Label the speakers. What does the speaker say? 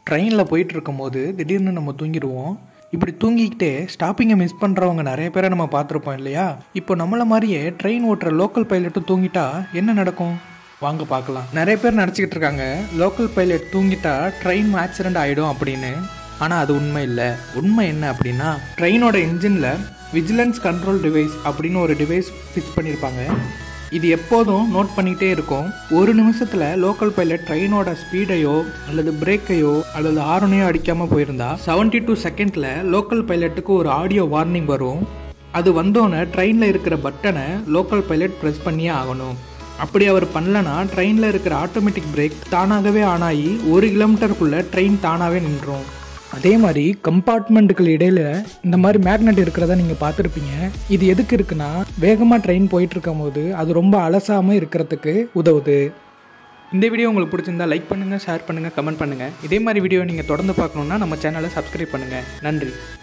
Speaker 1: ட்ரெயினில் போயிட்டு இருக்கும்போது திடீர்னு நம்ம தூங்கிடுவோம் இப்படி தூங்கிக்கிட்டே ஸ்டாப்பிங்கை மிஸ் பண்ணுறவங்க நிறைய பேரை நம்ம பார்த்துருப்போம் இல்லையா இப்போ நம்மள மாதிரியே ட்ரெயின் ஓட்டுற லோக்கல் பைலட்டும் தூங்கிட்டா என்ன நடக்கும் வாங்க பார்க்கலாம் நிறைய பேர் நினச்சிக்கிட்டு இருக்காங்க லோக்கல் பைலட் தூங்கிட்டா ட்ரெயின் ஆக்சிடென்ட் ஆகிடும் அப்படின்னு ஆனால் அது உண்மை இல்லை உண்மை என்ன அப்படின்னா ட்ரெயினோட இன்ஜினில் விஜிலன்ஸ் கண்ட்ரோல் டிவைஸ் அப்படின்னு ஒரு டிவைஸ் ஃபிக்ஸ் பண்ணியிருப்பாங்க இது எப்போதும் நோட் பண்ணிகிட்டே இருக்கும் ஒரு நிமிஷத்தில் லோக்கல் பைலட் ட்ரெயினோட ஸ்பீடையோ அல்லது பிரேக்கையோ அல்லது ஹாரனையோ அடிக்காமல் போயிருந்தா செவன்டி டூ செகண்டில் லோக்கல் பைலட்டுக்கு ஒரு ஆடியோ வார்னிங் வரும் அது வந்தோன்னே ட்ரெயினில் இருக்கிற பட்டனை லோக்கல் பைலட் ப்ரெஸ் பண்ணியே ஆகணும் அப்படி அவர் பண்ணலனா ட்ரெயினில் இருக்கிற ஆட்டோமேட்டிக் பிரேக் தானாகவே ஆன் ஆகி ஒரு கிலோமீட்டருக்குள்ளே ட்ரெயின் தானாகவே நின்றோம் அதே மாதிரி கம்பார்ட்மெண்ட்டுகள் இடையில இந்த மாதிரி மேக்னெட் இருக்கிறத நீங்கள் பார்த்துருப்பீங்க இது எதுக்கு இருக்குன்னா வேகமாக ட்ரெயின் போயிட்டு இருக்கும் போது அது ரொம்ப அலசாமல் இருக்கிறதுக்கு உதவுது இந்த வீடியோ உங்களுக்கு பிடிச்சிருந்தா லைக் பண்ணுங்கள் ஷேர் பண்ணுங்கள் கமெண்ட் பண்ணுங்கள் இதே மாதிரி வீடியோ நீங்கள் தொடர்ந்து பார்க்கணுன்னா நம்ம சேனலை சப்ஸ்கிரைப் பண்ணுங்கள் நன்றி